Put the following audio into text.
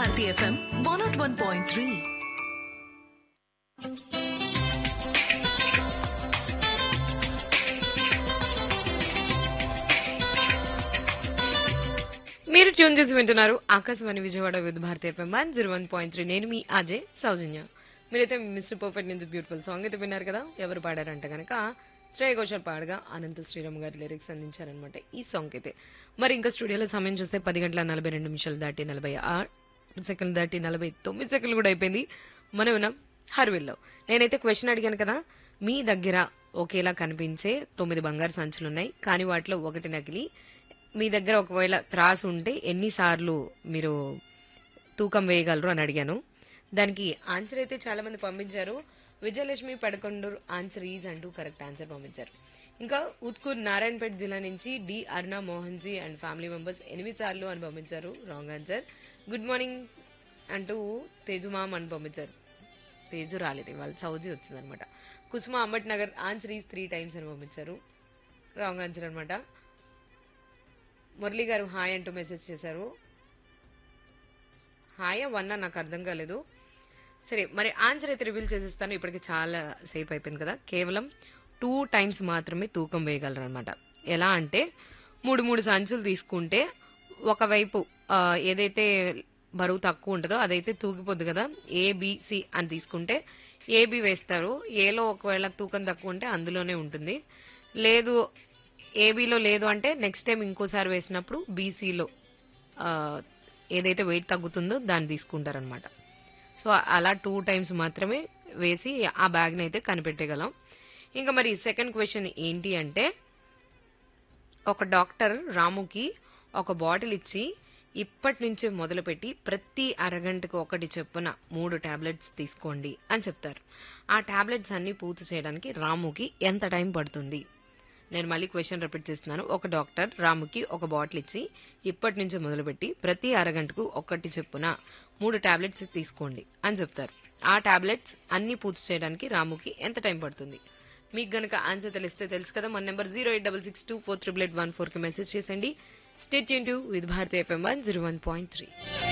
Bharati FM one nought one point three మీరు tune చేసి వింటున్నారు Akashvani Vijayawada with Bharathi FM one zero one point three నేను మీ అజయ్ సౌజన్య మీరైతే మిస్టర్ పర్ఫెక్ట్ నుంచి బ్యూటిఫుల్ సాంగ్ అయితే విన్నారు కదా ఎవరు పాడారంటే కనుక శ్రేయ ఘోషల్ పాడగా అనంత శ్రీరామ్ గారి లిరిక్స్ అందించారనమాట ఈ సాంగ్ అయితే మరి ఇంకా స్టూడియోలో సమయం చూస్తే పది గంటల నలభై రెండు నిమిషాలు దాటి నలభై ఆరు సెకండ్లు దాటి నలభై తొమ్మిది సెకండ్లు కూడా అయిపోయింది మనం ఉన్నాం హర్విల్లో నేనైతే క్వశ్చన్ అడిగాను కదా మీ దగ్గర ఒకేలా కనిపించే తొమ్మిది బంగారు సంచులు ఉన్నాయి కానీ వాటిలో ఒకటి నకిలీ మీ దగ్గర ఒకవేళ త్రాసు ఉంటే ఎన్నిసార్లు మీరు తూకం వేయగలరు అని అడిగాను దానికి ఆన్సర్ అయితే చాలా మంది పంపించారు విజయలక్ష్మి పడకొండూరు ఆన్సర్ ఈజ్ అంటూ కరెక్ట్ ఆన్సర్ పంపించారు ఇంకా ఉత్కూర్ నారాయణపేట జిల్లా నుంచి D Aruna Mohan ji and family members ఎనిమిది సార్లు అని పంపించారు రాంగ్ ఆన్సర్ గుడ్ మార్నింగ్ అంటూ తేజుమామ్ అని పంపించారు తేజు రాలేదు ఇవాళ సౌజీ వచ్చింది అనమాట కుసుమ అమ్మట్ నగర్ ఆన్సర్ ఈజ్ త్రీ టైమ్స్ అని పంపించారు రాంగ్ ఆన్సర్ అనమాట మురళి గారు హాయ్ అంటూ మెసేజ్ చేశారు హాయ్ వన్ నాకు అర్థం కాలేదు సరే మరి ఆన్సర్ అయితే రివీల్ చేసేస్తాను ఇప్పటికి చాలా సేఫ్ అయిపోయింది కదా కేవలం టూ టైమ్స్ మాత్రమే తూకం వేయగలరు అనమాట ఎలా అంటే మూడు మూడు సంచులు తీసుకుంటే ఒకవైపు ఆ, ఏదైతే బరువు తక్కువ ఉంటుందో అదైతే తూగిపోద్ది కదా ఏబిసి అని తీసుకుంటే ఏబి వేస్తారు ఏలో ఒకవేళ తూకం తక్కువ ఉంటే అందులోనే ఉంటుంది లేదు ఏబీలో లేదు అంటే నెక్స్ట్ టైం ఇంకోసారి వేసినప్పుడు బీసీలో ఏదైతే వెయిట్ తగ్గుతుందో దాన్ని తీసుకుంటారనమాట సో అలా టూ టైమ్స్ మాత్రమే వేసి ఆ బ్యాగ్ని అయితే కనిపెట్టగలం ఇంకా మరి సెకండ్ క్వశ్చన్ ఏంటి అంటే ఒక డాక్టర్ రాముకి ఒక బాటిల్ ఇచ్చి ఇప్పటి నుంచే మొదలుపెట్టి ప్రతి అరగంటకు ఒకటి చొప్పున మూడు టాబ్లెట్స్ తీసుకోండి అని చెప్తారు ఆ టాబ్లెట్స్ అన్ని పూర్తి చేయడానికి రాముకి ఎంత టైం పడుతుంది నేను మళ్ళీ క్వశ్చన్ రిపీట్ చేస్తున్నాను ఒక డాక్టర్ రాముకి ఒక బాటిల్ ఇచ్చి ఇప్పటి నుంచి మొదలుపెట్టి ప్రతి అరగంటకు ఒకటి చొప్పున మూడు టాబ్లెట్స్ తీసుకోండి అని చెప్తారు ఆ టాబ్లెట్స్ అన్ని పూర్తి చేయడానికి రాముకి ఎంత టైం పడుతుంది మీకు గనక ఆన్సర్ తెలిస్తే తెలుసు కదా మన number zero eight double six two four triple eight one ఫోర్కి మెసేజ్ చేసండి స్టేట్ యూన్ to with Bharathi FM one zero one point three